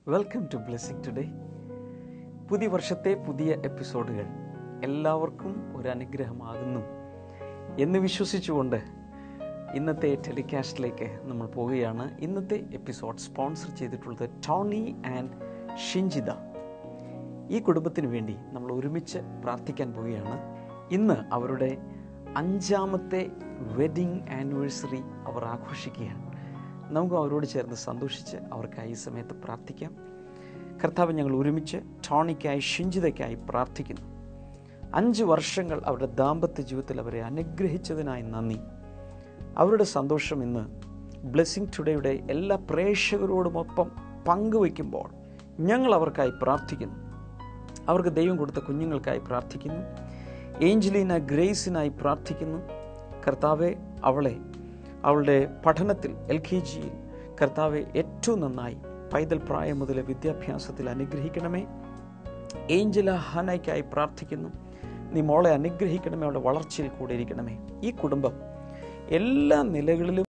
Welcome to blessing today പുതിയ വർഷത്തെ പുതിയ എപ്പിസോഡുകൾ എല്ലാവർക്കും ഒരു അനുഗ്രഹമാകുന്നു എന്ന് വിശ്വസിച്ചുകൊണ്ട് ഇന്നത്തെ ടെലികാസ്റ്റിലേക്ക് നമ്മൾ പോവുകയാണ് ഇന്നത്തെ എപ്പിസോഡ് സ്പോൺസർ ചെയ്തിട്ടുള്ളത് ടോണി ആൻഡ് ഷിഞ്ചിത ഈ കുടുംബത്തിന് വേണ്ടി നമ്മൾ ഒരുമിച്ച് പ്രാർത്ഥിക്കാൻ പോവുകയാണ് ഇന്ന് അവരുടെ അഞ്ചാമത്തെ വെഡിങ് ആനിവേഴ്സറി അവർ ആഘോഷിക്കുകയാണ് നമുക്ക് അവരോട് ചേർന്ന് സന്തോഷിച്ച് അവർക്കായി ഈ സമയത്ത് പ്രാർത്ഥിക്കാം കർത്താവ് ഞങ്ങൾ ഒരുമിച്ച് ടോണിക്കായി ഷിഞ്ചിതയ്ക്കായി പ്രാർത്ഥിക്കുന്നു അഞ്ച് വർഷങ്ങൾ അവരുടെ ദാമ്പത്യ ജീവിതത്തിൽ അവരെ അനുഗ്രഹിച്ചതിനായി നന്ദി അവരുടെ സന്തോഷം ഇന്ന് ബ്ലെസ്സിങ് ടുഡേയുടെ എല്ലാ പ്രേക്ഷകരോടുമൊപ്പം പങ്കുവയ്ക്കുമ്പോൾ ഞങ്ങൾ അവർക്കായി പ്രാർത്ഥിക്കുന്നു അവർക്ക് ദൈവം കൊടുത്ത കുഞ്ഞുങ്ങൾക്കായി പ്രാർത്ഥിക്കുന്നു ഏഞ്ചലീന ഗ്രേസിനായി പ്രാർത്ഥിക്കുന്നു കർത്താവെ അവളെ അവളുടെ പഠനത്തിൽ എൽ കെ ജിയിൽ കർത്താവെ ഏറ്റവും നന്നായി പൈതൽ പ്രായം മുതൽ വിദ്യാഭ്യാസത്തിൽ അനുഗ്രഹിക്കണമേ ഏഞ്ചല ഹനയ്ക്കായി പ്രാർത്ഥിക്കുന്നു നീ മോളെ അനുഗ്രഹിക്കണമേ അവളുടെ വളർച്ചയിൽ കൂടെ ഇരിക്കണമേ ഈ കുടുംബം എല്ലാ നിലകളിലും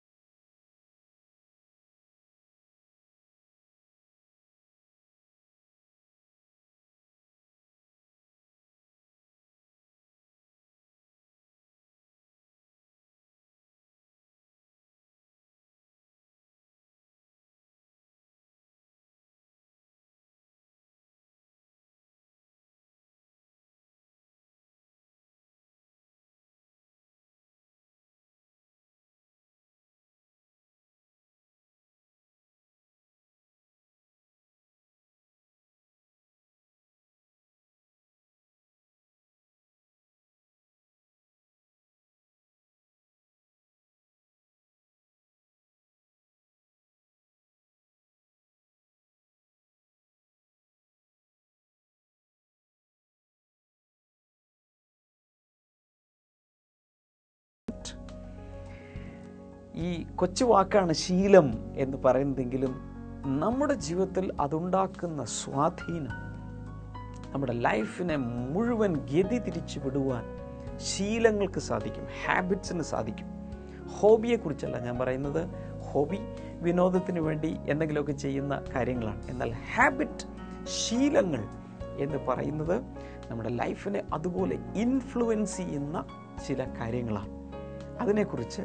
ഈ കൊച്ചു വാക്കാണ് ശീലം എന്ന് പറയുന്നതെങ്കിലും നമ്മുടെ ജീവിതത്തിൽ അതുണ്ടാക്കുന്ന സ്വാധീനം നമ്മുടെ ലൈഫിനെ മുഴുവൻ ഗതി തിരിച്ചു വിടുവാൻ ശീലങ്ങൾക്ക് സാധിക്കും ഹാബിറ്റ്സിന് സാധിക്കും ഹോബിയെക്കുറിച്ചല്ല ഞാൻ പറയുന്നത് ഹോബി വിനോദത്തിന് വേണ്ടി എന്തെങ്കിലുമൊക്കെ ചെയ്യുന്ന കാര്യങ്ങളാണ് എന്നാൽ ഹാബിറ്റ് ശീലങ്ങൾ എന്ന് പറയുന്നത് നമ്മുടെ ലൈഫിനെ അതുപോലെ ഇൻഫ്ലുവൻസ് ചെയ്യുന്ന ചില കാര്യങ്ങളാണ് അതിനെക്കുറിച്ച്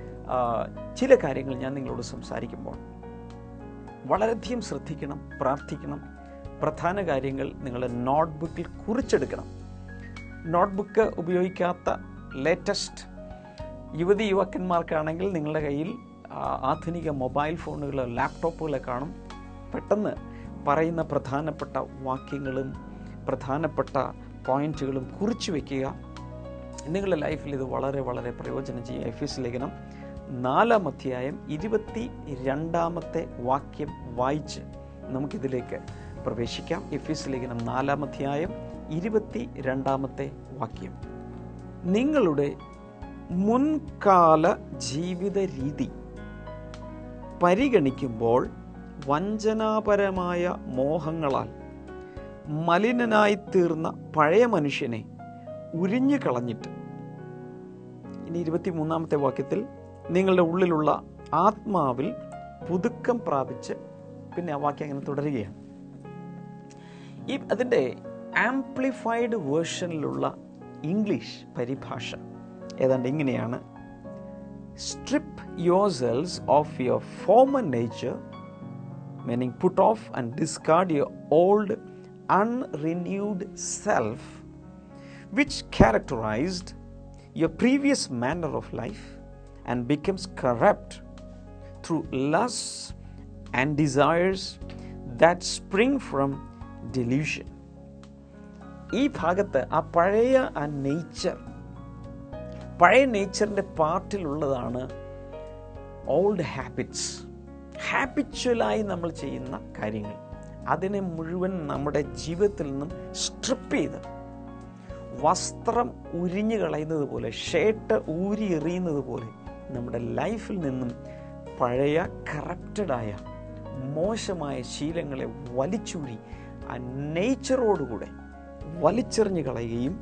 ചില കാര്യങ്ങൾ ഞാൻ നിങ്ങളോട് സംസാരിക്കുമ്പോൾ വളരെയധികം ശ്രദ്ധിക്കണം പ്രാർത്ഥിക്കണം പ്രധാന കാര്യങ്ങൾ നിങ്ങളുടെ നോട്ട്ബുക്കിൽ കുറിച്ചെടുക്കണം നോട്ട്ബുക്ക് ഉപയോഗിക്കാത്ത ലേറ്റസ്റ്റ് യുവതി യുവാക്കന്മാർക്കാണെങ്കിൽ നിങ്ങളുടെ കയ്യിൽ ആധുനിക മൊബൈൽ ഫോണുകളോ ലാപ്ടോപ്പുകളോ കാണും പെട്ടെന്ന് പറയുന്ന പ്രധാനപ്പെട്ട വാക്യങ്ങളും പ്രധാനപ്പെട്ട പോയിന്റുകളും കുറിച്ചു വയ്ക്കുക നിങ്ങളുടെ ലൈഫിൽ ഇത് വളരെ വളരെ പ്രയോജനം ചെയ്യും എഫ് എസ് ലേഖനം നാലാം അധ്യായം ഇരുപത്തി രണ്ടാമത്തെ വാക്യം വായിച്ച് നമുക്കിതിലേക്ക് പ്രവേശിക്കാം എഫ് എസ് ലേഖനം നാലാം അധ്യായം ഇരുപത്തി രണ്ടാമത്തെ വാക്യം നിങ്ങളുടെ മുൻകാല ജീവിത രീതി പരിഗണിക്കുമ്പോൾ വഞ്ചനാപരമായ മോഹങ്ങളാൽ മലിനനായി തീർന്ന പഴയ മനുഷ്യനെ ഉരിഞ്ഞു കളഞ്ഞിട്ട് ഇനി ഇരുപത്തി മൂന്നാമത്തെ വാക്യത്തിൽ നിങ്ങളുടെ ഉള്ളിലുള്ള ആത്മാവിൽ പുതുക്കം പ്രാപിച്ച് പിന്നെ ആ വാക്യം അങ്ങനെ തുടരുകയാണ് ഈ അതിൻ്റെ ആംപ്ലിഫൈഡ് വേർഷനിലുള്ള ഇംഗ്ലീഷ് പരിഭാഷ ഏതാണ്ട് ഇങ്ങനെയാണ് strip yourselves of your former nature meaning put off and discard your old unrenewed self which characterized your previous manner of life and becomes corrupt through lusts and desires that spring from delusion. ഈ ഭാഗത്ത് ആ പഴയ ആ nature പഴയ നേച്ചറിൻ്റെ പാർട്ടിലുള്ളതാണ് old habits ഹാബിച്വലായി നമ്മൾ ചെയ്യുന്ന കാര്യങ്ങൾ അതിനെ മുഴുവൻ നമ്മുടെ ജീവിതത്തിൽ നിന്നും സ്ട്രിപ്പ് ചെയ്ത് വസ്ത്രം ഉരിഞ്ഞു കളയുന്നത് പോലെ ഷേട്ട് ഊരി എറിയുന്നത് പോലെ നമ്മുടെ ലൈഫിൽ നിന്നും പഴയ കറപ്റ്റഡായ മോശമായ ശീലങ്ങളെ വലിച്ചൂരി ആ നേച്ചറോടുകൂടെ വലിച്ചെറിഞ്ഞു കളയുകയും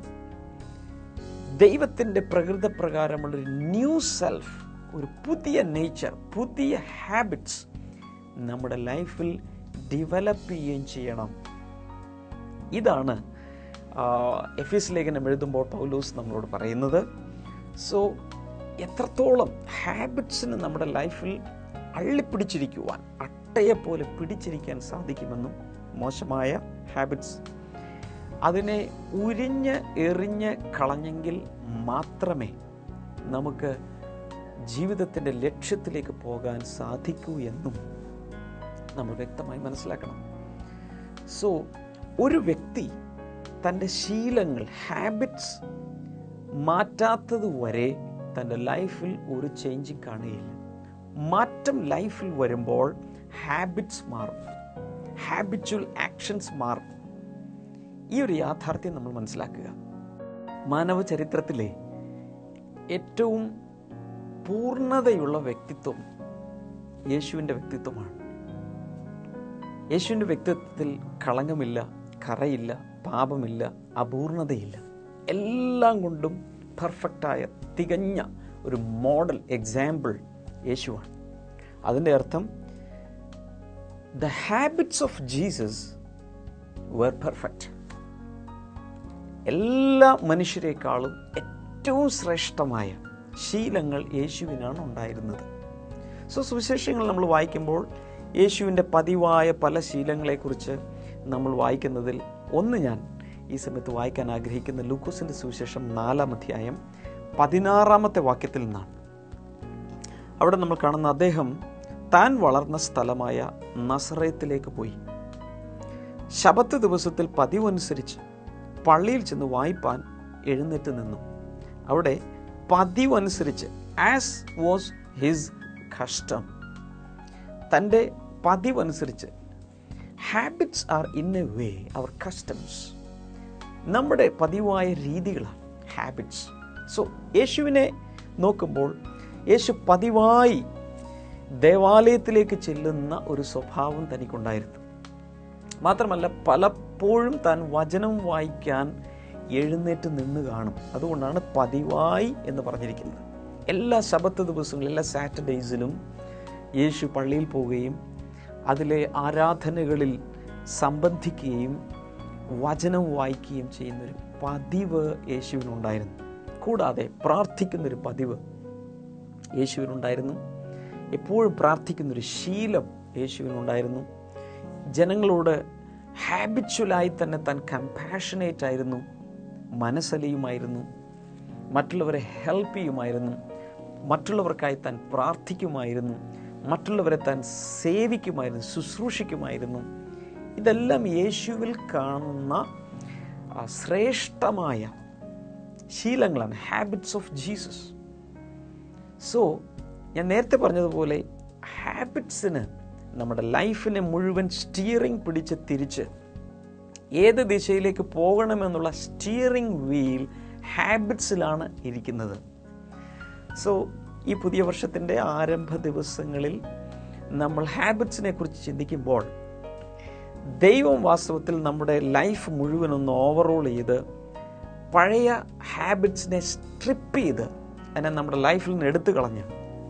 ദൈവത്തിൻ്റെ പ്രകൃതപ്രകാരമുള്ളൊരു ന്യൂ സെൽഫ് ഒരു പുതിയ നേച്ചർ പുതിയ ഹാബിറ്റ്സ് നമ്മുടെ ലൈഫിൽ ഡെവലപ്പ് ചെയ്യുകയും ചെയ്യണം ഇതാണ് എഫ് എസ് ലേഖനം എഴുതുമ്പോൾ പൗലൂസ് നമ്മളോട് പറയുന്നത് സോ എത്രത്തോളം ഹാബിറ്റ്സിന് നമ്മുടെ ലൈഫിൽ അള്ളിപ്പിടിച്ചിരിക്കുവാൻ അട്ടയെപ്പോലെ പിടിച്ചിരിക്കാൻ സാധിക്കുമെന്നും മോശമായ ഹാബിറ്റ്സ് അതിനെ ഉരിഞ്ഞ് എറിഞ്ഞ് കളഞ്ഞെങ്കിൽ മാത്രമേ നമുക്ക് ജീവിതത്തിൻ്റെ ലക്ഷ്യത്തിലേക്ക് പോകാൻ സാധിക്കൂ എന്നും നമ്മൾ വ്യക്തമായി മനസ്സിലാക്കണം സോ ഒരു വ്യക്തി തൻ്റെ ശീലങ്ങൾ ഹാബിറ്റ്സ് മാറ്റാത്തത് വരെ തൻ്റെ ലൈഫിൽ ഒരു ചേഞ്ചിങ് കാണുകയില്ല മാറ്റം ലൈഫിൽ വരുമ്പോൾ ഹാബിറ്റ്സ് മാറും ഹാബിച്വൽ ആക്ഷൻസ് മാറും ഈ ഒരു യാഥാർത്ഥ്യം നമ്മൾ മനസ്സിലാക്കുക മാനവ ചരിത്രത്തിലെ ഏറ്റവും പൂർണ്ണതയുള്ള വ്യക്തിത്വം യേശുവിൻ്റെ വ്യക്തിത്വമാണ് യേശുവിൻ്റെ വ്യക്തിത്വത്തിൽ കളങ്കമില്ല കറയില്ല പാപമില്ല അപൂർണതയില്ല എല്ലാം കൊണ്ടും പെർഫെക്റ്റായ തികഞ്ഞ ഒരു മോഡൽ എക്സാമ്പിൾ യേശുവാണ് അതിൻ്റെ അർത്ഥം the habits of Jesus were perfect എല്ലാ മനുഷ്യരെക്കാളും ഏറ്റവും ശ്രേഷ്ഠമായ ശീലങ്ങൾ യേശുവിനാണ് ഉണ്ടായിരുന്നത് സോ സുവിശേഷങ്ങൾ നമ്മൾ വായിക്കുമ്പോൾ യേശുവിൻ്റെ പതിവായ പല ശീലങ്ങളെക്കുറിച്ച് നമ്മൾ വായിക്കുന്നതിൽ ഒന്ന് ഞാൻ ഈ സമയത്ത് വായിക്കാൻ ആഗ്രഹിക്കുന്ന ലൂക്കോസിൻ്റെ സുവിശേഷം നാലാം അധ്യായം പതിനാറാമത്തെ വാക്യത്തിൽ നിന്നാണ് അവിടെ നമ്മൾ കാണുന്ന അദ്ദേഹം താൻ വളർന്ന സ്ഥലമായ നസറയത്തിലേക്ക് പോയി ശബത്ത് ദിവസത്തിൽ പതിവനുസരിച്ച് പള്ളിയിൽ ചെന്ന് വായിപ്പാൻ എഴുന്നേറ്റ് നിന്നു അവിടെ പതിവനുസരിച്ച് ആസ് വാസ് ഹിസ് കഷ്ടം തൻ്റെ പതിവനുസരിച്ച് habits are in a way our customs നമ്മുടെ പതിവായ രീതികളാണ് ഹാബിറ്റ്സ് സോ യേശുവിനെ നോക്കുമ്പോൾ യേശു പതിവായി ദേവാലയത്തിലേക്ക് ചെല്ലുന്ന ഒരു സ്വഭാവം തനിക്കുണ്ടായിരുന്നു മാത്രമല്ല പലപ്പോഴും താൻ വചനം വായിക്കാൻ എഴുന്നേറ്റ് നിന്ന് കാണും അതുകൊണ്ടാണ് പതിവായി എന്ന് പറഞ്ഞിരിക്കുന്നത് എല്ലാ ശബത്ത് ദിവസങ്ങളും എല്ലാ സാറ്റർഡേയ്സിലും യേശു പള്ളിയിൽ പോവുകയും അതിലെ ആരാധനകളിൽ സംബന്ധിക്കുകയും വചനം വായിക്കുകയും ചെയ്യുന്നൊരു പതിവ് യേശുവിനുണ്ടായിരുന്നു കൂടാതെ പ്രാർത്ഥിക്കുന്നൊരു പതിവ് യേശുവിനുണ്ടായിരുന്നു എപ്പോഴും പ്രാർത്ഥിക്കുന്നൊരു ശീലം യേശുവിനുണ്ടായിരുന്നു ജനങ്ങളോട് ഹാബിച്വലായി തന്നെ താൻ കമ്പാഷനേറ്റ് ആയിരുന്നു മനസ്സലിയുമായിരുന്നു മറ്റുള്ളവരെ ഹെൽപ്പ് ചെയ്യുമായിരുന്നു മറ്റുള്ളവർക്കായി താൻ പ്രാർത്ഥിക്കുമായിരുന്നു മറ്റുള്ളവരെ താൻ സേവിക്കുമായിരുന്നു ശുശ്രൂഷിക്കുമായിരുന്നു ഇതെല്ലാം യേശുവിൽ കാണുന്ന ആ, ശ്രേഷ്ഠമായ ശീലങ്ങളാണ് ഹാബിറ്റ്സ് ഓഫ് ജീസസ് സോ ഞാൻ നേരത്തെ പറഞ്ഞതുപോലെ ഹാബിറ്റ്സിന് നമ്മുടെ ലൈഫിനെ മുഴുവൻ സ്റ്റിയറിംഗ് പിടിച്ച് തിരിച്ച് ഏത് ദിശയിലേക്ക് പോകണമെന്നുള്ള സ്റ്റിയറിംഗ് വീൽ ഹാബിറ്റ്സിലാണ് ഇരിക്കുന്നത് സോ ഈ പുതിയ വർഷത്തിൻ്റെ ആരംഭ ദിവസങ്ങളിൽ നമ്മൾ ഹാബിറ്റ്സിനെ കുറിച്ച് ചിന്തിക്കുമ്പോൾ ദൈവം വാസ്തവത്തിൽ നമ്മുടെ ലൈഫ് മുഴുവൻ ഒന്ന് ഓവറോൾ ചെയ്ത് പഴയ ഹാബിറ്റ്സിനെ സ്ട്രിപ്പ് ചെയ്ത് അതിനെ നമ്മുടെ ലൈഫിൽ നിന്ന് എടുത്തു കളഞ്ഞ്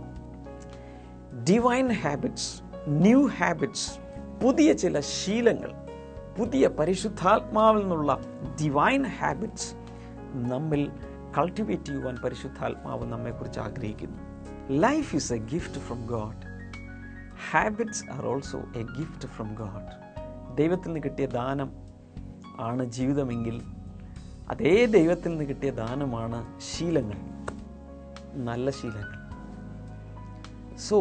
ഡിവൈൻ ഹാബിറ്റ്സ് ന്യൂ ഹാബിറ്റ്സ് പുതിയ ചില ശീലങ്ങൾ പുതിയ പരിശുദ്ധാത്മാവിൽ നിന്നുള്ള ഡിവൈൻ ഹാബിറ്റ്സ് നമ്മിൽ കൾട്ടിവേറ്റ് ചെയ്യുവാൻ പരിശുദ്ധാത്മാവ് നമ്മെക്കുറിച്ച് ആഗ്രഹിക്കുന്നു life is a gift from God habits are also a gift from God ദൈവത്തിൽ നിന്ന് കിട്ടിയ ദാനം ആണ് ജീവിതമെങ്കിൽ അതേ ദൈവത്തിൽ നിന്ന് കിട്ടിയ ദാനമാണ് ശീലങ്ങൾ നല്ല ശീലങ്ങൾ so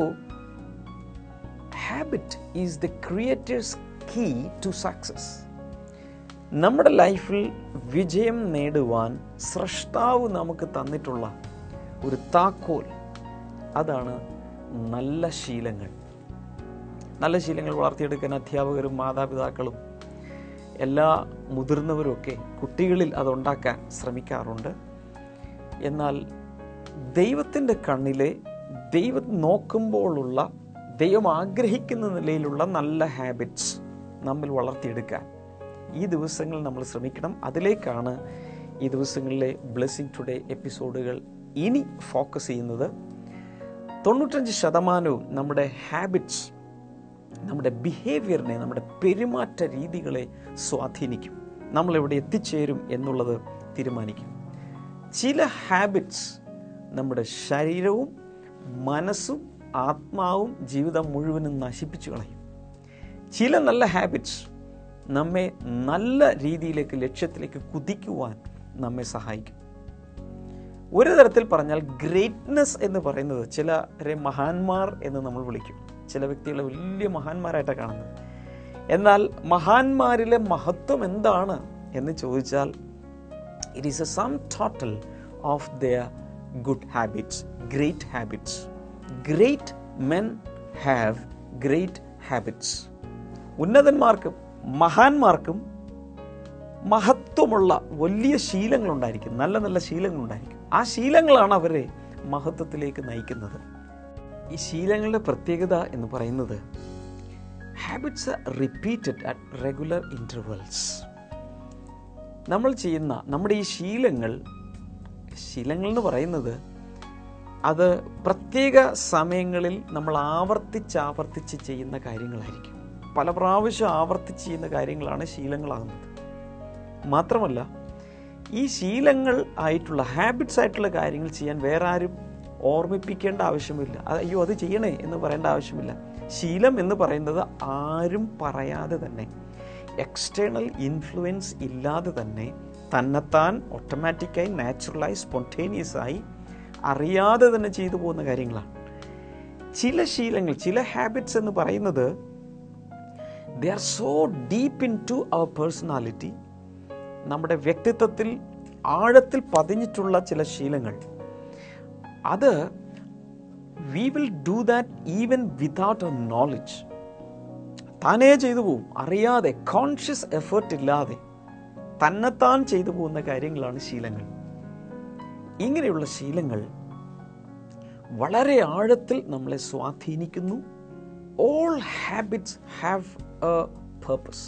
habit is the creator's key to success നമ്മുടെ ലൈഫിൽ വിജയം നേടുവാൻ സൃഷ്ടാവ് നമുക്ക് തന്നിട്ടുള്ള ഒരു താക്കോൽ അതാണ് നല്ല ശീലങ്ങൾ നല്ല ശീലങ്ങൾ വളർത്തിയെടുക്കാൻ അധ്യാപകരും മാതാപിതാക്കളും എല്ലാ മുതിർന്നവരും ഒക്കെ കുട്ടികളിൽ അതുണ്ടാക്കാൻ ശ്രമിക്കാറുണ്ട് എന്നാൽ ദൈവത്തിൻ്റെ കണ്ണിലെ ദൈവം നോക്കുമ്പോഴുള്ള ദൈവം ആഗ്രഹിക്കുന്ന നിലയിലുള്ള നല്ല ഹാബിറ്റ്സ് നമ്മിൽ വളർത്തിയെടുക്കാൻ ഈ ദിവസങ്ങൾ നമ്മൾ ശ്രമിക്കണം അതിലേക്കാണ് ഈ ദിവസങ്ങളിലെ ബ്ലെസ്സിങ് ടുഡേ എപ്പിസോഡുകൾ ഇനി ഫോക്കസ് ചെയ്യുന്നത് തൊണ്ണൂറ്റഞ്ച് ശതമാനവും നമ്മുടെ ഹാബിറ്റ്സ് നമ്മുടെ ബിഹേവിയറിനെ നമ്മുടെ പെരുമാറ്റ രീതികളെ സ്വാധീനിക്കും നമ്മളെവിടെ എത്തിച്ചേരും എന്നുള്ളത് തീരുമാനിക്കും ചില ഹാബിറ്റ്സ് നമ്മുടെ ശരീരവും മനസ്സും ആത്മാവും ജീവിതം മുഴുവനും നശിപ്പിച്ചു കളയും ചില നല്ല ഹാബിറ്റ്സ് നമ്മെ നല്ല രീതിയിലേക്ക് ലക്ഷ്യത്തിലേക്ക് കുതിക്കുവാൻ നമ്മെ സഹായിക്കും ഒരു തരത്തിൽ പറഞ്ഞാൽ ഗ്രേറ്റ്നെസ് എന്ന് പറയുന്നത് ചിലരെ മഹാന്മാർ എന്ന് നമ്മൾ വിളിക്കും ചില വ്യക്തികളെ വലിയ മഹാന്മാരായിട്ടാണ് കാണുന്നത് എന്നാൽ മഹാന്മാരിലെ മഹത്വം എന്താണ് എന്ന് ചോദിച്ചാൽ it is a sum total of their good habits great habits great men have great habits ഉന്നതന്മാർക്കും മഹാന്മാർക്കും മഹത്വമുള്ള വലിയ ശീലങ്ങളുണ്ടായിരിക്കും നല്ല നല്ല ശീലങ്ങളുണ്ടായിരിക്കും ആ ശീലങ്ങളാണ് അവരെ മഹത്വത്തിലേക്ക് നയിക്കുന്നത് ഈ ശീലങ്ങളുടെ പ്രത്യേകത എന്ന് പറയുന്നത് habits repeated at regular intervals നമ്മൾ ചെയ്യുന്ന നമ്മുടെ ഈ ശീലങ്ങൾ ശീലങ്ങൾ എന്ന് പറയുന്നത് അത് പ്രത്യേക സമയങ്ങളിൽ നമ്മൾ ആവർത്തിച്ചാവർത്തിച്ച് ചെയ്യുന്ന കാര്യങ്ങളായിരിക്കും പല പ്രാവശ്യം ആവർത്തിച്ച് ചെയ്യുന്ന കാര്യങ്ങളാണ് ശീലങ്ങളാകുന്നത് മാത്രമല്ല ഈ ശീലങ്ങൾ ആയിട്ടുള്ള ഹാബിറ്റ്സ് ആയിട്ടുള്ള കാര്യങ്ങൾ ചെയ്യാൻ വേറെ ആരും ഓർമ്മിപ്പിക്കേണ്ട ആവശ്യമില്ല അത് അയ്യോ അത് ചെയ്യണേ എന്ന് പറയേണ്ട ആവശ്യമില്ല ശീലം എന്ന് പറയുന്നത് ആരും പറയാതെ തന്നെ എക്സ്റ്റേണൽ ഇൻഫ്ലുവൻസ് ഇല്ലാതെ തന്നെ തന്നെത്താൻ ഓട്ടോമാറ്റിക്കായി നാച്ചുറലായി സ്പോണ്ടേനിയസ് ആയി അറിയാതെ തന്നെ ചെയ്തു പോകുന്ന കാര്യങ്ങളാണ് ചില ശീലങ്ങൾ ചില ഹാബിറ്റ്സ് എന്ന് പറയുന്നത് they are so deep into our personality നമ്മുടെ വ്യക്തിത്വത്തിൽ ആഴത്തിൽ പതിഞ്ഞിട്ടുള്ള ചില ശീലങ്ങൾ അത് we will do that even without a knowledge താനേ ചെയ്തു പോവും അറിയാതെ കോൺഷ്യസ് എഫേർട്ട് ഇല്ലാതെ തന്നെത്താൻ ചെയ്തു പോകുന്ന കാര്യങ്ങളാണ് ശീലങ്ങൾ ഇങ്ങനെയുള്ള ശീലങ്ങൾ വളരെ ആഴത്തിൽ നമ്മളെ സ്വാധീനിക്കുന്നു all habits have a purpose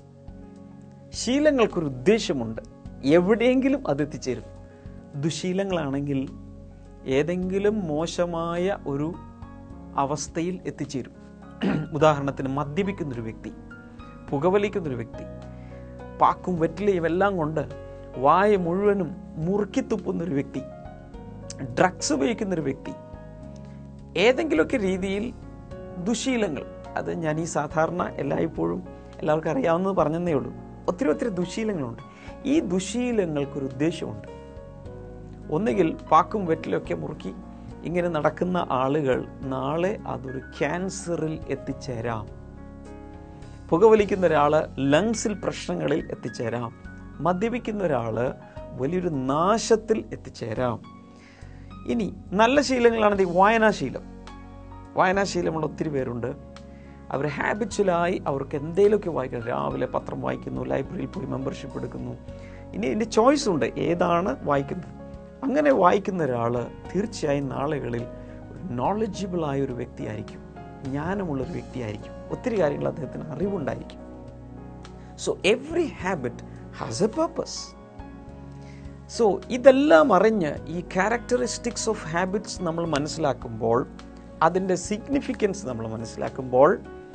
ശീലങ്ങൾക്കൊരു ഉദ്ദേശമുണ്ട് എവിടെയെങ്കിലും അത് എത്തിച്ചേരും ദുശീലങ്ങളാണെങ്കിൽ ഏതെങ്കിലും മോശമായ ഒരു അവസ്ഥയിൽ എത്തിച്ചേരും ഉദാഹരണത്തിന് മദ്യപിക്കുന്നൊരു വ്യക്തി പുകവലിക്കുന്നൊരു വ്യക്തി പാക്കും വെറ്റിലയും എല്ലാം കൊണ്ട് വായ മുഴുവനും മുറുക്കി തുപ്പുന്നൊരു വ്യക്തി ഡ്രഗ്സ് ഉപയോഗിക്കുന്നൊരു വ്യക്തി ഏതെങ്കിലുമൊക്കെ രീതിയിൽ ദുശീലങ്ങൾ അത് ഞാൻ ഈ സാധാരണ എല്ലായ്പ്പോഴും എല്ലാവർക്കും അറിയാവുന്നത് പറഞ്ഞതേ ഉള്ളൂ ഒത്തിരി ഒത്തിരി ദുശീലങ്ങളുണ്ട് ഈ ദുശീലങ്ങൾക്കൊരു ഉദ്ദേശമുണ്ട് ഒന്നുകിൽ പാക്കും വെറ്റിലൊക്കെ മുറുക്കി ഇങ്ങനെ നടക്കുന്ന ആളുകൾ നാളെ അതൊരു ക്യാൻസറിൽ എത്തിച്ചേരാം പുകവലിക്കുന്ന ഒരാൾ ലങ്സിൽ പ്രശ്നങ്ങളിൽ എത്തിച്ചേരാം മദ്യപിക്കുന്ന ഒരാൾ വലിയൊരു നാശത്തിൽ എത്തിച്ചേരാം ഇനി നല്ല ശീലങ്ങളാണെങ്കിൽ വായനാശീലം വായനാശീലമുള്ള ഒത്തിരി പേരുണ്ട് അവർ ഹാബിച്വലായി അവർക്ക് എന്തെങ്കിലുമൊക്കെ വായിക്കണം രാവിലെ പത്രം വായിക്കുന്നു ലൈബ്രറിയിൽ പോയി മെമ്പർഷിപ്പ് എടുക്കുന്നു ഇനി ഇതിൻ്റെ ചോയ്സ് ഉണ്ട് ഏതാണ് വായിക്കുന്നത് അങ്ങനെ വായിക്കുന്ന ഒരാൾ തീർച്ചയായും നാളുകളിൽ ഒരു നോളജബിൾ ആയ ഒരു വ്യക്തിയായിരിക്കും ജ്ഞാനമുള്ളൊരു വ്യക്തിയായിരിക്കും ഒത്തിരി കാര്യങ്ങൾ അദ്ദേഹത്തിന് അറിവുണ്ടായിരിക്കും so every habit has a purpose so ഇതെല്ലാം അറിഞ്ഞ് ഈ ക്യാരക്ടറിസ്റ്റിക്സ് ഓഫ് ഹാബിറ്റ്സ് നമ്മൾ മനസ്സിലാക്കുമ്പോൾ അതിൻ്റെ സിഗ്നിഫിക്കൻസ് നമ്മൾ മനസ്സിലാക്കുമ്പോൾ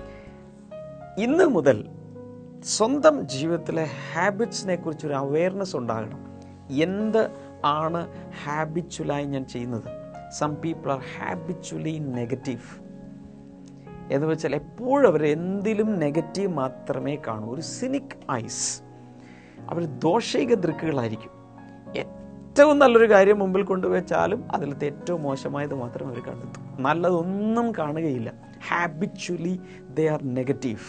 ഇന്ന് മുതൽ സ്വന്തം ജീവിതത്തിലെ ഹാബിറ്റ്സിനെ കുറിച്ചൊരു അവയർനെസ് ഉണ്ടാകണം എന്ത് ആണ് ഹാബിച്വലായി ഞാൻ ചെയ്യുന്നത് some people are habitually negative എന്ന് വെച്ചാൽ എപ്പോഴും അവർ എന്തിലും നെഗറ്റീവ് മാത്രമേ കാണൂ ഒരു സിനിക് ഐസ് അവർ ദോഷൈക ദൃക്കുകളായിരിക്കും ഏറ്റവും നല്ലൊരു കാര്യം മുമ്പിൽ കൊണ്ടുവച്ചാലും അതിലത്തെ ഏറ്റവും മോശമായത് മാത്രം അവർ കണ്ടെത്തും നല്ലതൊന്നും കാണുകയില്ല habitually they are negative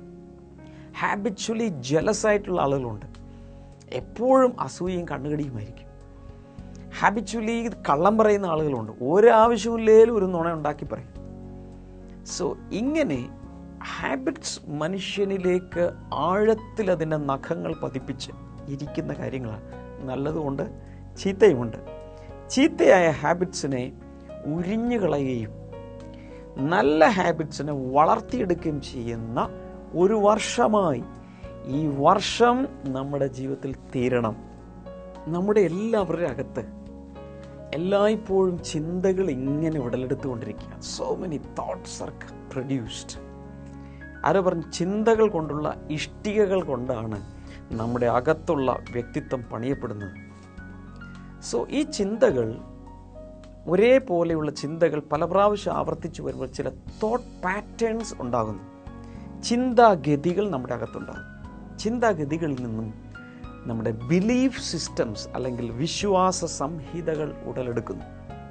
habitually jealous ആയിട്ടുള്ള ആളുകളുണ്ട് എപ്പോഴും അസൂയയും കണ്ണുകടിയുമായിരിക്കും ഹാബിച്വലി കള്ളം പറയുന്ന ആളുകളുണ്ട് ഒരാവശ്യമില്ലേലും ഒരു നുണ ഉണ്ടാക്കി പറയും സോ ഇങ്ങനെ ഹാബിറ്റ്സ് മനുഷ്യനിലേക്ക് ആഴത്തിൽ അതിൻ്റെ നഖങ്ങൾ പതിപ്പിച്ച് ഇരിക്കുന്ന കാര്യങ്ങളാണ് നല്ലതുകൊണ്ട് ചീത്തയുമുണ്ട് ചീത്തയായ ഹാബിറ്റ്സിനെ ഉരിഞ്ഞു കളയുകയും നല്ല ഹാബിറ്റ്സിനെ വളർത്തിയെടുക്കുകയും ചെയ്യുന്ന ഒരു വർഷമായി ഈ വർഷം നമ്മുടെ ജീവിതത്തിൽ തീരണം നമ്മുടെ എല്ലാവരുടെ അകത്ത് എല്ലായ്പ്പോഴും ചിന്തകൾ ഇങ്ങനെ ഉടലെടുത്തുകൊണ്ടിരിക്കുക so many thoughts are produced ആരോ പറഞ്ഞു ചിന്തകൾ കൊണ്ടുള്ള ഇഷ്ടികകൾ കൊണ്ടാണ് നമ്മുടെ അകത്തുള്ള വ്യക്തിത്വം പണിയപ്പെടുന്നത് സോ ഈ ചിന്തകൾ ഒരേപോലെയുള്ള ചിന്തകൾ പല പ്രാവശ്യം ആവർത്തിച്ചു വരുമ്പോൾ ചില തോട്ട് പാറ്റേൺസ് ഉണ്ടാകുന്നു ചിന്താഗതികൾ നമ്മുടെ അകത്തുണ്ടാകും ചിന്താഗതികളിൽ നിന്നും നമ്മുടെ ബിലീഫ് സിസ്റ്റംസ് അല്ലെങ്കിൽ വിശ്വാസ സംഹിതകൾ ഉടലെടുക്കുന്നു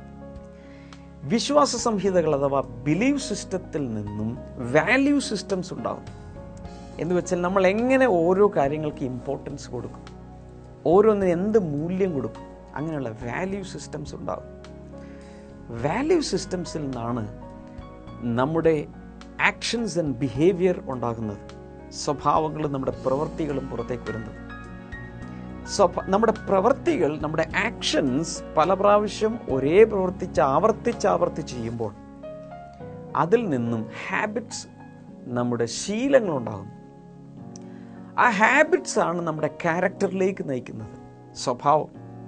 വിശ്വാസ സംഹിതകൾ അഥവാ ബിലീവ് സിസ്റ്റത്തിൽ നിന്നും വാല്യൂ സിസ്റ്റംസ് ഉണ്ടാകും എന്ന് വെച്ചാൽ നമ്മൾ എങ്ങനെ ഓരോ കാര്യങ്ങൾക്ക് ഇമ്പോർട്ടൻസ് കൊടുക്കും ഓരോന്നിന് എന്ത് മൂല്യം കൊടുക്കും അങ്ങനെയുള്ള വാല്യൂ സിസ്റ്റംസ് ഉണ്ടാകും വാല്യൂ സിസ്റ്റംസിൽ നിന്നാണ് നമ്മുടെ ആക്ഷൻസ് ആൻഡ് ബിഹേവിയർ ഉണ്ടാകുന്നത് സ്വഭാവങ്ങളും നമ്മുടെ പ്രവൃത്തികളും പുറത്തേക്ക് വരുന്നത് സ്വഭ നമ്മുടെ പ്രവൃത്തികൾ നമ്മുടെ ആക്ഷൻസ് പല പ്രാവശ്യം ഒരേ പ്രവർത്തിച്ച് ആവർത്തിച്ച് ആവർത്തിച്ച് ചെയ്യുമ്പോൾ അതിൽ നിന്നും ഹാബിറ്റ്സ് നമ്മുടെ ശീലങ്ങളുണ്ടാകും ആ ഹാബിറ്റ്സ് ആണ് നമ്മുടെ ക്യാരക്ടറിലേക്ക് നയിക്കുന്നത് സ്വഭാവം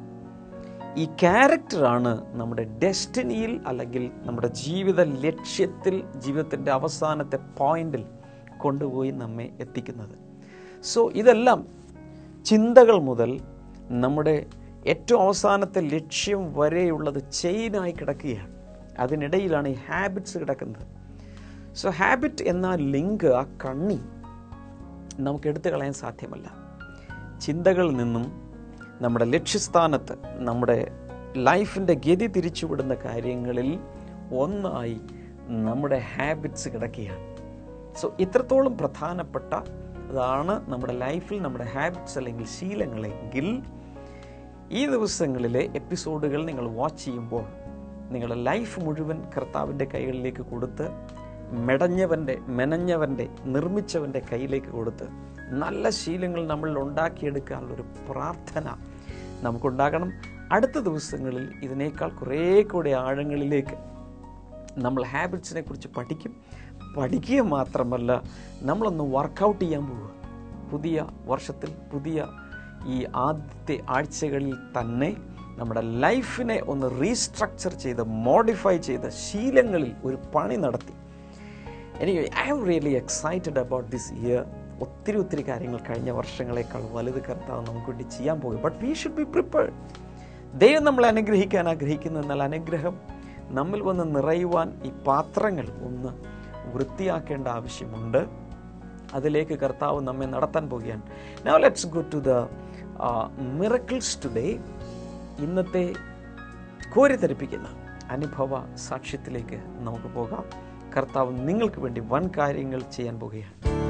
ഈ ക്യാരക്ടറാണ് നമ്മുടെ ഡെസ്റ്റിനിയിൽ അല്ലെങ്കിൽ നമ്മുടെ ജീവിത ലക്ഷ്യത്തിൽ ജീവിതത്തിൻ്റെ അവസാനത്തെ പോയിന്റിൽ കൊണ്ടുപോയി നമ്മെ എത്തിക്കുന്നത് സോ ഇതെല്ലാം ചിന്തകൾ മുതൽ നമ്മുടെ ഏറ്റവും അവസാനത്തെ ലക്ഷ്യം വരെയുള്ളത് ചെയിനായി കിടക്കുകയാണ് അതിനിടയിലാണ് ഈ ഹാബിറ്റ്സ് കിടക്കുന്നത് സോ ഹാബിറ്റ് എന്ന ലിങ്ക് ആ കണ്ണി നമുക്ക് എടുത്തു കളയാൻ സാധ്യമല്ല ചിന്തകളിൽ നിന്നും നമ്മുടെ ലക്ഷ്യസ്ഥാനത്ത് നമ്മുടെ ലൈഫിൻ്റെ ഗതി തിരിച്ചുവിടുന്ന കാര്യങ്ങളിൽ ഒന്നായി നമ്മുടെ ഹാബിറ്റ്സ് കിടക്കുകയാണ് സോ ഇത്രത്തോളം പ്രധാനപ്പെട്ട അതാണ് നമ്മുടെ ലൈഫിൽ നമ്മുടെ ഹാബിറ്റ്സ് അല്ലെങ്കിൽ ശീലങ്ങളെങ്കിൽ ഈ ദിവസങ്ങളിലെ എപ്പിസോഡുകൾ നിങ്ങൾ വാച്ച് ചെയ്യുമ്പോൾ നിങ്ങളുടെ ലൈഫ് മുഴുവൻ കർത്താവിൻ്റെ കൈകളിലേക്ക് കൊടുത്ത് മെടഞ്ഞവൻ്റെ മെനഞ്ഞവൻ്റെ നിർമ്മിച്ചവൻ്റെ കയ്യിലേക്ക് കൊടുത്ത് നല്ല ശീലങ്ങൾ നമ്മൾ ഉണ്ടാക്കിയെടുക്കാനുള്ളൊരു പ്രാർത്ഥന നമുക്കുണ്ടാകണം അടുത്ത ദിവസങ്ങളിൽ ഇതിനേക്കാൾ കുറേ കൂടെ ആഴങ്ങളിലേക്ക് നമ്മൾ ഹാബിറ്റ്സിനെ കുറിച്ച് പഠിക്കും പഠിക്കുക മാത്രമല്ല നമ്മളൊന്ന് വർക്കൗട്ട് ചെയ്യാൻ പോവുക പുതിയ വർഷത്തിൽ പുതിയ ഈ ആദ്യത്തെ ആഴ്ചകളിൽ തന്നെ നമ്മുടെ ലൈഫിനെ ഒന്ന് റീസ്ട്രക്ചർ ചെയ്ത് മോഡിഫൈ ചെയ്ത് ശീലങ്ങളിൽ ഒരു പണി നടത്തി എനിക്ക് I am really excited about this year ഒത്തിരി ഒത്തിരി കാര്യങ്ങൾ കഴിഞ്ഞ വർഷങ്ങളെക്കാൾ വലുത് കർത്താവ് നമുക്ക് വേണ്ടി ചെയ്യാൻ പോകും but we should be prepared ദൈവം നമ്മളെ അനുഗ്രഹിക്കാൻ ആഗ്രഹിക്കുന്നു എന്നാൽ അനുഗ്രഹം നമ്മിൽ വന്ന് നിറയുവാൻ ഈ പാത്രങ്ങൾ ഒന്ന് വൃത്തിയാക്കേണ്ട ആവശ്യമുണ്ട് അതിലേക്ക് കർത്താവ് നമ്മെ നടത്താൻ പോവുകയാണ് now let's go to the miracles today ഇന്നത്തെ കോരിത്തരിപ്പിക്കുന്ന അനുഭവ സാക്ഷ്യത്തിലേക്ക് നമുക്ക് പോകാം കർത്താവ് നിങ്ങൾക്ക് വേണ്ടി വൻ കാര്യങ്ങൾ ചെയ്യാൻ പോവുകയാണ്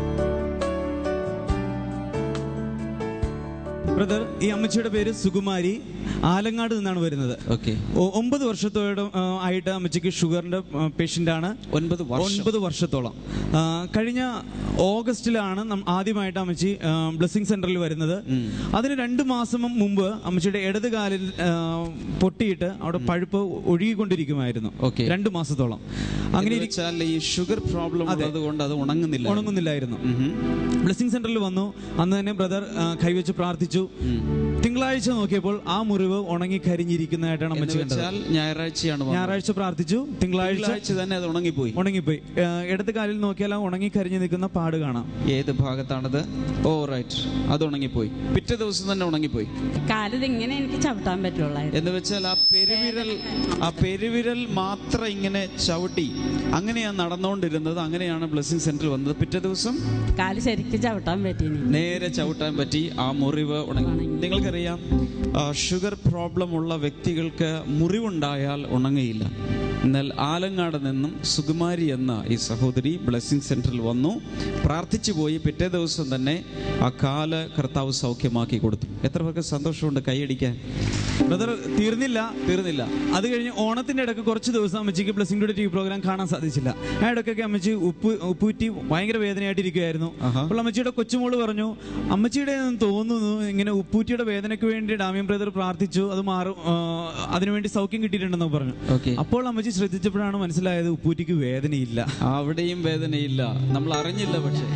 ബ്രദർ ഈ അമ്മച്ചിയുടെ പേര് സുകുമാരി ആലങ്ങാട് നിന്നാണ് വരുന്നത് ഓക്കെ ഒ- ഒമ്പത് വർഷത്തോളം ആ, ആയിട്ട് അമ്മച്ചിക്ക് ഷുഗറിന്റെ പേഷ്യന്റ് ആണ് ഒൻപത് വർഷം ഒൻപത് വർഷത്തോളം ആ, കഴിഞ്ഞ ഓഗസ്റ്റിലാണ് നം- ആദ്യമായിട്ട് അമ്മച്ചി ബ്ലെസ്സിങ് സെന്ററിൽ വരുന്നത് അതിന് രണ്ട് മാസം മുമ്പ് അമ്മച്ചിയുടെ ഇടത് കാലിൽ ആ, പൊട്ടിയിട്ട് അവിടെ പഴുപ്പ് ഒഴുകിക്കൊണ്ടിരിക്കുമായിരുന്നു Okay. രണ്ട് മാസത്തോളം അങ്ങനെ അങ്ങനെ ഇരി- വെച്ചാൽ ഈ ഷുഗർ പ്രോബ്ലം ഉള്ളത് കൊണ്ട് അത് ഉണങ്ങുന്നില്ല ഉണങ്ങുന്നില്ലായിരുന്നു ബ്ലെസ്സിങ് സെന്ററിൽ വന്നു അന്ന് തന്നെ ബ്രദർ കൈവച്ച് പ്രാർത്ഥിച്ചു തിങ്കളാഴ്ച നോക്കിയപ്പോൾ ആ മുറിവ് ഉണങ്ങി കരിഞ്ഞിരിക്കുന്നതായിട്ടാണ് എന്ന് അമ്മച്ചി കണ്ടത് വെച്ചാൽ ഞായറാഴ്ചയാണ് വന്നത്. ഞായറാഴ്ച പ്രാർത്ഥിച്ചു തിങ്കളാഴ്ച തിങ്കളാഴ്ച തന്നെ അത് ഉണങ്ങിപ്പോയി ഉണങ്ങിപ്പോയി ആ, ഇടത് കാലിൽ നോക്കിയാൽ ആ ഉണങ്ങി കരിഞ്ഞു നിൽക്കുന്ന പാട് കാണാം ഏത് ഭാഗത്താണത് ഓ റൈറ്റ് അത് ഉണങ്ങിപ്പോയി പിറ്റേ ദിവസം തന്നെ ഉണങ്ങിപ്പോയി കാലിത് ഇങ്ങനെ എനിക്ക് ചവിട്ടാൻ പറ്റുള്ളായിരുന്നു എന്ന് വെച്ചാൽ ആ പെരുവിരൽ ആ പെരുവിരൽ മാത്രം ഇങ്ങനെ ചവിട്ടി അങ്ങനെയാണ് നടന്നുകൊണ്ടിരുന്നത് അങ്ങനെയാണ് ബ്ലെസ്സിങ് സെന്ററിൽ വന്നത് പിറ്റേ ദിവസം കാല് ശരിക്കും ചവിട്ടാൻ പറ്റീനി നേരെ ചവിട്ടാൻ പറ്റി ആ മുറിവ് ഉണങ്ങി നിങ്ങൾക്കറിയാം ആ, ഷുഗർ പ്രോബ്ലം ഉള്ള വ്യക്തികൾക്ക് മുറിവുണ്ടായാൽ ഉണങ്ങയില്ല എന്നാൽ ആലങ്ങാട് നിന്നും സുകുമാരി എന്ന ഈ സഹോദരി ബ്ലെസ്സിങ് സെന്ററിൽ വന്നു പ്രാർത്ഥിച്ചു പോയി പിറ്റേ ദിവസം തന്നെ ആ കാല് കർത്താവ് സൗഖ്യമാക്കി കൊടുത്തു എത്ര പേർക്ക് സന്തോഷമുണ്ട് കൈയടിക്കാൻ ബ്രദർ തീർന്നില്ല തീർന്നില്ല അത് കഴിഞ്ഞ് ഓണത്തിന്റെ ഇടയ്ക്ക് കുറച്ച് ദിവസം അമ്മച്ചിക്ക് Blessing Today T V program കാണാൻ സാധിച്ചില്ല ആ ഇടയ്ക്കൊക്കെ അമ്മച്ചി ഉപ്പ് ഉപ്പൂറ്റി ഭയങ്കര വേദനയായിട്ടിരിക്കുകയായിരുന്നു ആഹാ. അപ്പോൾ അമ്മച്ചിയുടെ കൊച്ചുമോള് പറഞ്ഞു അമ്മച്ചിയുടെ എന്ന് തോന്നുന്നു ഇങ്ങനെ ഉപ്പൂറ്റിയുടെ വേദനയ്ക്ക് വേണ്ടി ഡാമിയൻ ബ്രദർ പ്രാർത്ഥിച്ചു അത് മാറും ആ, അതിനുവേണ്ടി സൗഖ്യം കിട്ടിയിട്ടുണ്ടെന്ന് പറഞ്ഞു ഓക്കെ അപ്പോൾ അമ്മച്ചി ശ്രദ്ധിച്ചപ്പോഴാണ് മനസ്സിലായത് ഉപ്പൂറ്റിക്ക് വേദനയില്ല അവിടെയും വേദനയില്ല നമ്മൾ അറിഞ്ഞില്ല പക്ഷേ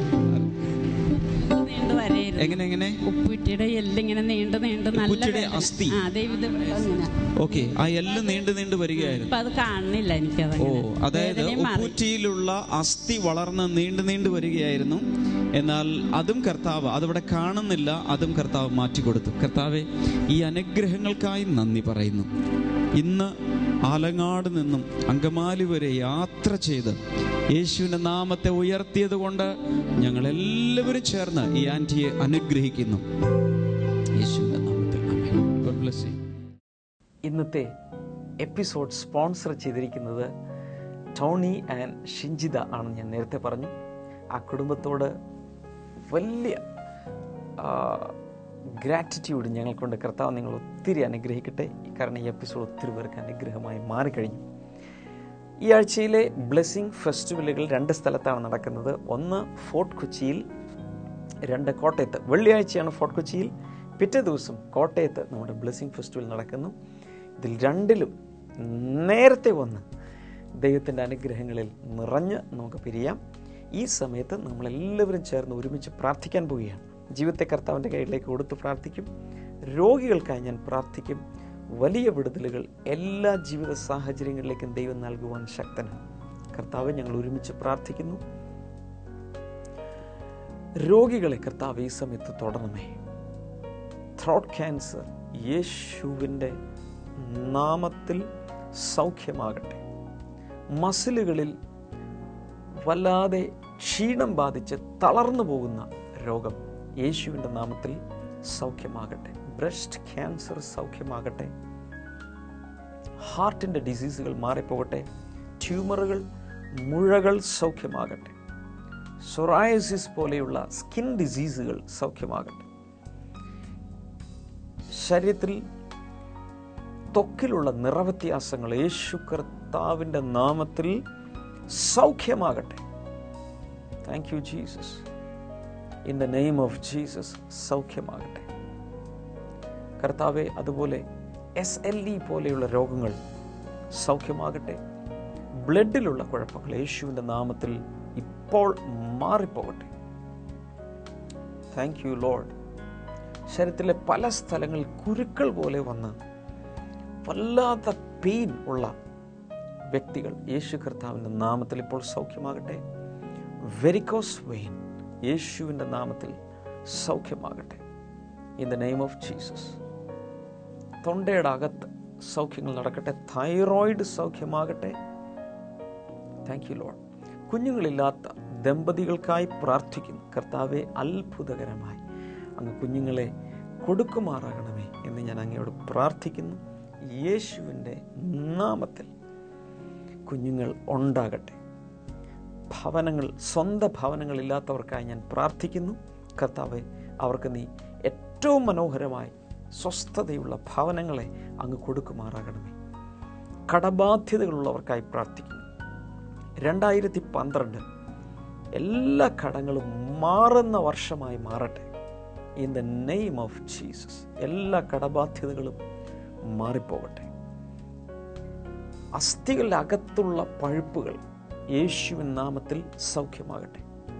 നീണ്ടു വരെയായിരുന്നു എങ്ങനെ എങ്ങനെ ഉപ്പുറ്റിയുടെ എല്ലിങ്ങനെ നീണ്ടു നീണ്ടു നല്ല ഉപ്പുറ്റിയുടെ വേദന. അസ്ഥി? ആ ദൈവം അങ്ങനെ ഓക്കെ ആ എല്ല് നീണ്ടു നീണ്ടു വരികയായിരുന്നു ഇപ്പൊ അത് കാണുന്നില്ല എനിക്കത് ഓ അതായത് കാൽക്കുറ്റിയിലുള്ള അസ്ഥി വളർന്ന് നീണ്ടു നീണ്ടു വരികയായിരുന്നു എന്നാൽ അതും കർത്താവ് അതവിടെ കാണുന്നില്ല അതും കർത്താവ് മാറ്റിക്കൊടുത്തു കർത്താവെ ഈ അനുഗ്രഹങ്ങൾക്കായി നന്ദി പറയുന്നു ഇന്ന് ആലങ്ങാട് നിന്നും അങ്കമാലി വരെ യാത്ര ചെയ്ത് യേശുവിൻ്റെ നാമത്തെ ഉയർത്തിയത് കൊണ്ട് ഞങ്ങൾ എല്ലാവരും ചേർന്ന് ഈ ആൻറ്റിയെ അനുഗ്രഹിക്കുന്നു യേശുവിൻ്റെ നാമത്തിൽ ആമേൻ. God bless you. ഇന്നത്തെ എപ്പിസോഡ് സ്പോൺസർ ചെയ്തിരിക്കുന്നത് ടോണി ആൻഡ് ഷിഞ്ചിത ആണെന്ന് ഞാൻ നേരത്തെ പറഞ്ഞു ആ കുടുംബത്തോട് വലിയ ഗ്രാറ്റിറ്റ്യൂഡ് ഞങ്ങൾക്കുണ്ട് കർത്താവ് നിങ്ങൾ ഒത്തിരി അനുഗ്രഹിക്കട്ടെ കാരണം ഈ എപ്പിസോഡ് ഒത്തിരി പേർക്ക് അനുഗ്രഹമായി മാറിക്കഴിഞ്ഞു ഈ ആഴ്ചയിലെ ബ്ലെസ്സിങ് ഫെസ്റ്റിവലുകൾ രണ്ട് സ്ഥലത്താണ് നടക്കുന്നത് ഒന്ന് ഫോർട്ട് കൊച്ചിയിൽ രണ്ട് കോട്ടയത്ത് വെള്ളിയാഴ്ചയാണ് ഫോർട്ട് കൊച്ചിയിൽ പിറ്റേ ദിവസം കോട്ടയത്ത് നമ്മുടെ ബ്ലെസ്സിങ് ഫെസ്റ്റിവൽ നടക്കുന്നു ഇതിൽ രണ്ടിലും നേരത്തെ വന്ന് ദൈവത്തിൻ്റെ അനുഗ്രഹങ്ങളിൽ നിറഞ്ഞ് നമുക്ക് പിരിയാം ഈ സമയത്ത് നമ്മളെല്ലാവരും ചേർന്ന് ഒരുമിച്ച് പ്രാർത്ഥിക്കാൻ പോവുകയാണ് ജീവിതത്തെ കർത്താവിൻ്റെ കയ്യിലേക്ക് കൊടുത്ത് പ്രാർത്ഥിക്കും രോഗികൾക്കായി ഞാൻ പ്രാർത്ഥിക്കും വലിയ വിടുതലുകൾ എല്ലാ ജീവിത സാഹചര്യങ്ങളിലേക്കും ദൈവം നൽകുവാൻ ശക്തനാണ് കർത്താവ് ഞങ്ങൾ ഒരുമിച്ച് പ്രാർത്ഥിക്കുന്നു രോഗികളെ കർത്താവ് ഈ സമയത്ത് തൊടണമേ ത്രോട്ട് ക്യാൻസർ യേശുവിൻ്റെ നാമത്തിൽ സൗഖ്യമാകട്ടെ മസിലുകളിൽ വല്ലാതെ ക്ഷീണം ബാധിച്ച് തളർന്നു പോകുന്ന രോഗം യേശുവിൻ്റെ നാമത്തിൽ സൗഖ്യമാകട്ടെ ബ്രസ്റ്റ് ക്യാൻസർ സൗഖ്യമാകട്ടെ ഹാർട്ടിൻ്റെ ഡിസീസുകൾ മാറിപ്പോകട്ടെ ട്യൂമറുകൾ മുഴകൾ സൗഖ്യമാകട്ടെ സൊറായസിസ് പോലെയുള്ള സ്കിൻ ഡിസീസുകൾ സൗഖ്യമാകട്ടെ ശരീരത്തിൽ ത്വക്കിലുള്ള നിറവ്യത്യാസങ്ങൾ യേശു കർത്താവിൻ്റെ നാമത്തിൽ സൗഖ്യമാകട്ടെ thank you Jesus in the name of Jesus സൗഖ്യമാകട്ടെ കർത്താവെ അതുപോലെ എസ് എൽ ഇ പോലെയുള്ള രോഗങ്ങൾ സൗഖ്യമാകട്ടെ ബ്ലഡിലുള്ള കുഴപ്പങ്ങൾ യേശുവിൻ്റെ നാമത്തിൽ ഇപ്പോൾ മാറിപ്പോകട്ടെ താങ്ക് യു ലോഡ് ശരീരത്തിലെ പല സ്ഥലങ്ങളിൽ കുരുക്കൾ പോലെ വന്ന് വല്ലാത്ത പെയിൻ ഉള്ള വ്യക്തികൾ യേശു കർത്താവിൻ്റെ നാമത്തിൽ ഇപ്പോൾ സൗഖ്യമാകട്ടെ വെരിക്കോസ് വെയിൻ യേശുവിൻ്റെ നാമത്തിൽ സൗഖ്യമാകട്ടെ in the name of Jesus തൊണ്ടയുടെ അകത്ത് സൗഖ്യങ്ങൾ നടക്കട്ടെ തൈറോയിഡ് സൗഖ്യമാകട്ടെ താങ്ക് യു ലോഡ് കുഞ്ഞുങ്ങളില്ലാത്ത ദമ്പതികൾക്കായി പ്രാർത്ഥിക്കുന്നു കർത്താവെ അത്ഭുതകരമായി അങ്ങ് കുഞ്ഞുങ്ങളെ കൊടുക്കുമാറാകണമേ എന്ന് ഞാൻ അങ്ങയോട് പ്രാർത്ഥിക്കുന്നു യേശുവിൻ്റെ നാമത്തിൽ കുഞ്ഞുങ്ങൾ ഉണ്ടാകട്ടെ ഭവനങ്ങൾ സ്വന്തം ഭവനങ്ങളില്ലാത്തവർക്കായി ഞാൻ പ്രാർത്ഥിക്കുന്നു കർത്താവെ അവർക്ക് നീ ഏറ്റവും മനോഹരമായി സ്വസ്ഥതയുള്ള ഭവനങ്ങളെ അങ്ങ് കൊടുക്കുമാറാകണമേ കടബാധ്യതകളുള്ളവർക്കായി പ്രാർത്ഥിക്കുന്നു രണ്ടായിരത്തി പന്ത്രണ്ട് എല്ലാ കടങ്ങളും മാറുന്ന വർഷമായി മാറട്ടെ in the name of Jesus എല്ലാ കടബാധ്യതകളും മാറിപ്പോകട്ടെ അസ്ഥികളുടെ അകത്തുള്ള പഴുപ്പുകൾ യേശുവിൻ നാമത്തിൽ സൗഖ്യമാകട്ടെ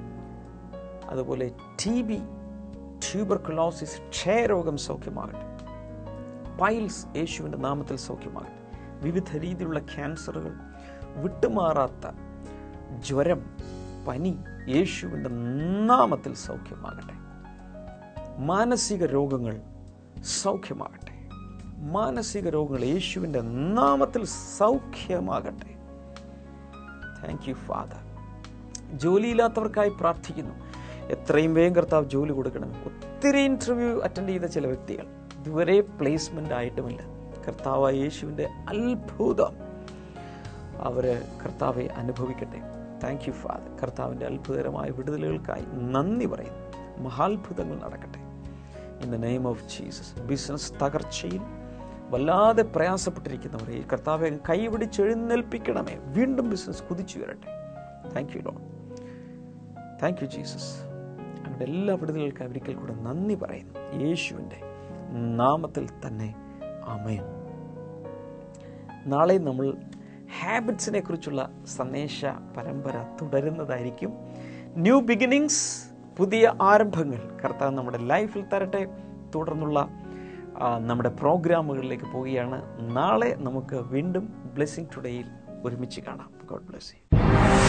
അതുപോലെ ടി ബി ട്യൂബർക്കുലോസിസ് ക്ഷയരോഗം സൗഖ്യമാകട്ടെ പൈൽസ് യേശുവിൻ്റെ നാമത്തിൽ സൗഖ്യമാകട്ടെ വിവിധ രീതിയിലുള്ള ക്യാൻസറുകൾ വിട്ടുമാറാത്ത ജ്വരം പനി യേശുവിൻ്റെ നാമത്തിൽ സൗഖ്യമാകട്ടെ മാനസിക രോഗങ്ങൾ സൗഖ്യമാകട്ടെ മാനസിക രോഗങ്ങൾ യേശുവിൻ്റെ നാമത്തിൽ സൗഖ്യമാകട്ടെ താങ്ക് യു ഫാദർ ജോലിയില്ലാത്തവർക്കായി പ്രാർത്ഥിക്കുന്നു എത്രയും വേഗം കർത്താവ് ജോലി കൊടുക്കണം ഒത്തിരി ഇൻ്റർവ്യൂ അറ്റൻഡ് ചെയ്ത ചില വ്യക്തികൾ ഇതുവരെ പ്ലേസ്മെൻ്റ് ആയിട്ടുമില്ല കർത്താവായ യേശുവിൻ്റെ അത്ഭുതം അവർ കർത്താവെ അനുഭവിക്കട്ടെ താങ്ക് യു ഫാദർ കർത്താവിൻ്റെ അത്ഭുതകരമായ വിടുതലുകൾക്കായി നന്ദി പറയുന്നു മഹാത്ഭുതങ്ങൾ നടക്കട്ടെ in the name of Jesus business തകർച്ചയിൽ വല്ലാതെ പ്രയാസപ്പെട്ടിരിക്കുന്നവർ ഈ കർത്താവെ കൈപിടിച്ച് എഴുന്നേൽപ്പിക്കണമേ വീണ്ടും ബിസിനസ് കുതിച്ചു വരട്ടെ താങ്ക് യു ഡോ താങ്ക് യു ജീസസ് അവരുടെ എല്ലാ വിടുതലുകൾക്കും ഒരിക്കൽ കൂടെ നന്ദി പറയുന്നു യേശുവിൻ്റെ നാമത്തിൽ തന്നെ ആമേൻ നാളെ നമ്മൾ ഹാബിറ്റ്സിനെ കുറിച്ചുള്ള സന്ദേശ പരമ്പര തുടരുന്നതായിരിക്കും ന്യൂ ബിഗിനിങ്സ് പുതിയ ആരംഭങ്ങൾ കർത്താവ് നമ്മുടെ ലൈഫിൽ തരട്ടെ തുടർന്നുള്ള ആ, നമ്മുടെ പ്രോഗ്രാമുകളിലേക്ക് പോവുകയാണ് നാളെ നമുക്ക് വീണ്ടും ബ്ലെസ്സിങ് ടുഡേയിൽ ഒരുമിച്ച് കാണാം God bless you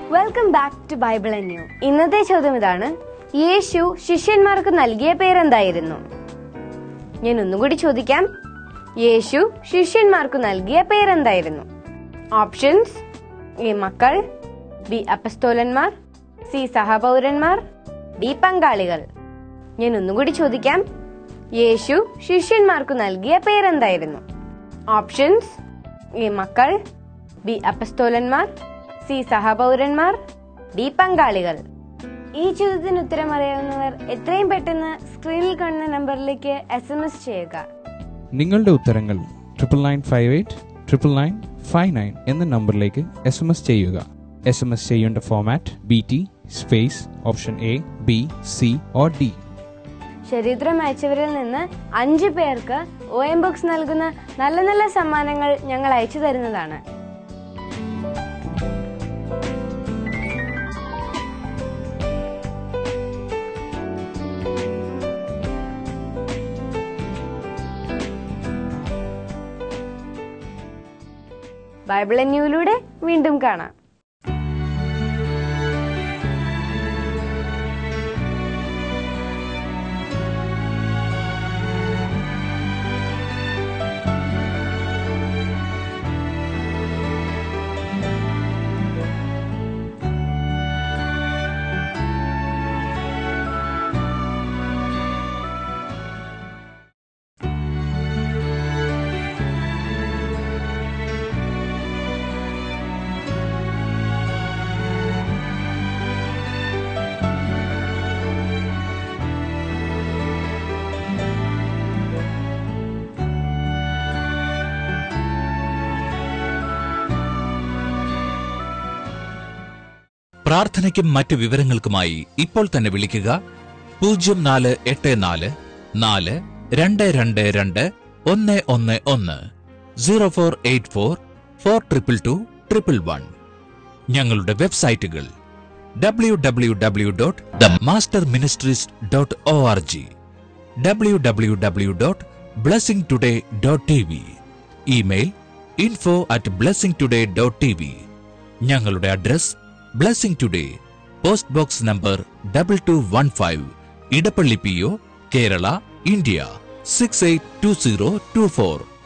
welcome back to Bible and new ഇന്നത്തെ ചോദ്യം ഇതാണ് യേശു ശിഷ്യന്മാർക്ക് നൽകിയ പേരെന്തായിരുന്നു ഞാൻ ഒന്നുകൂടി ചോദിക്കാം യേശു ശിഷ്യന്മാർക്ക് നൽകിയ പേരെന്തായിരുന്നു ഓപ്ഷൻസ് എ മക്കൾ ബി അപ്പസ്തോലന്മാർ സി സഹപൗരന്മാർ ഡി പങ്കാളികൾ ഞാൻ ഒന്നുകൂടി ചോദിക്കാം യേശു ശിഷ്യന്മാർക്ക് നൽകിയ പേരെന്തായിരുന്നു ഓപ്ഷൻസ് എ മക്കൾ ബി അപ്പസ്തോലന്മാർ സി സഹപൗരന്മാർ ഡി പങ്കാളികൾ ഈ ചോദ്യത്തിന് ഉത്തരം അറിയാവുന്നവർ എത്രയും പെട്ടെന്ന് സ്ക്രീനിൽ കാണുന്ന നമ്പറിലേക്ക് എസ് എം എസ് ചെയ്യുക നിങ്ങളുടെ ഉത്തരങ്ങൾ triple nine five eight triple nine five nine എന്ന നമ്പറിലേക്ക് എസ് എം എസ് ചെയ്യുക എസ് എം എസ് ചെയ്യേണ്ട format B T space option A B C or D ചരിത്രം അയച്ചവരിൽ നിന്ന് അഞ്ചു പേർക്ക് ഒ എം ബുക്സ് നൽകുന്ന നല്ല നല്ല സമ്മാനങ്ങൾ ഞങ്ങൾ അയച്ചു തരുന്നതാണ് ബൈബിൾ ന്യൂയിലൂടെ വീണ്ടും കാണാം പ്രാർത്ഥനയ്ക്കും മറ്റ് വിവരങ്ങൾക്കുമായി ഇപ്പോൾ തന്നെ വിളിക്കുക പൂജ്യം നാല് എട്ട് നാല് നാല് രണ്ട് രണ്ട് രണ്ട് ഒന്ന് ഒന്ന് ഒന്ന് zero four eight four four triple two triple one ഞങ്ങളുടെ വെബ്സൈറ്റുകൾ W W W dot the master ministries dot O R G W W W dot Blessing Today dot T V email info at Blessing Today dot T V ഞങ്ങളുടെ address Blessing Today post box number double two one five Edappally P O Kerala India six eight two zero two four